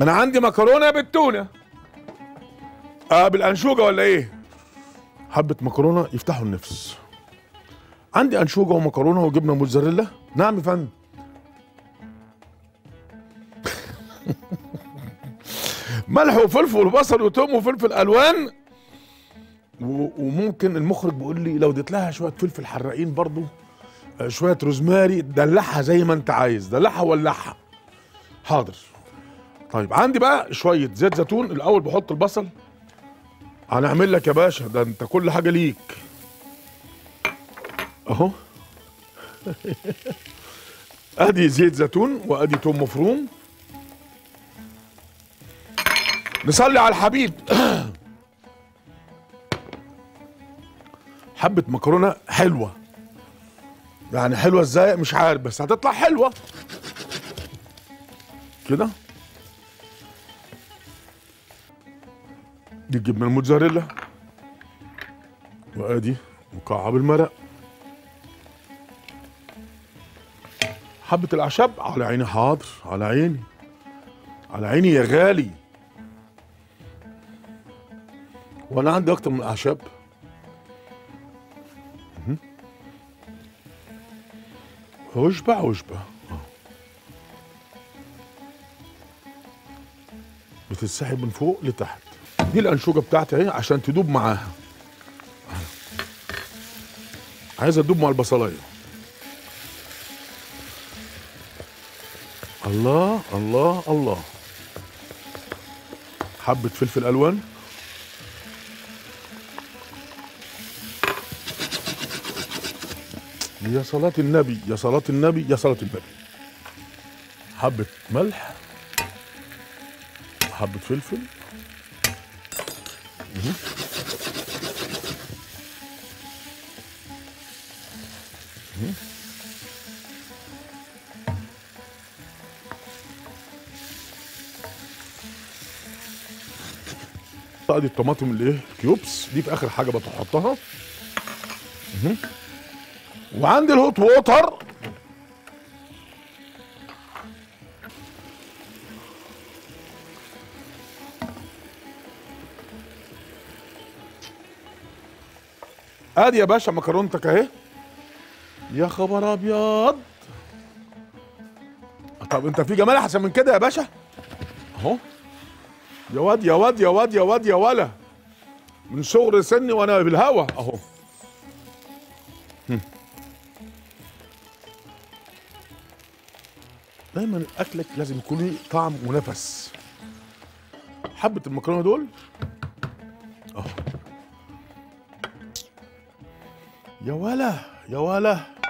انا عندي مكرونه بالتونه اه بالانشوجه ولا ايه حبه مكرونه يفتحوا النفس عندي انشوجه ومكرونه وجبنه موتزاريلا نعم يا فندم ملح وفلفل وبصل وتوم وفلفل الوان و- وممكن المخرج بيقول لي لو اديت لها شويه فلفل حراقين برضو آه، شويه روزماري دلعها زي ما انت عايز دلعها ولعها حاضر طيب عندي بقى شويه زيت زيتون الاول بحط البصل هنعمل لك يا باشا ده انت كل حاجه ليك اهو ادي زيت زيتون وادي توم مفروم نصلي على الحبيب حبة مكرونة حلوة يعني حلوة ازاي مش عارف بس هتطلع حلوة كده دي الجبنة الموتزاريلا وادي مكعب المرق حبة الأعشاب على عيني حاضر على عيني على عيني يا غالي وانا عندي اكتر من اعشاب مهم. واشبع واشبع آه. بتتسحب من فوق لتحت دي الانشوجه بتاعتي اهي عشان تدوب معاها عايزه تدوب مع البصلايه الله الله الله حبه فلفل الوان يا صلاة النبي يا صلاة النبي يا صلاة النبي حبة ملح حبة فلفل مهم. مهم. ادي الطماطم اللي ايه كيوبس دي في اخر حاجه بتحطها مهم. وعندي الهوت ووتر ادي يا باشا مكرونتك اهي يا خبر ابيض طب انت في جمال احسن من كده يا باشا اهو يا واد يا واد يا واد يا واد يا ولا من صغر سني وانا بالهوا اهو دايما اكلك لازم يكون ليه طعم ونفس حبه المكرونه دول اهو يا ولا يا ولا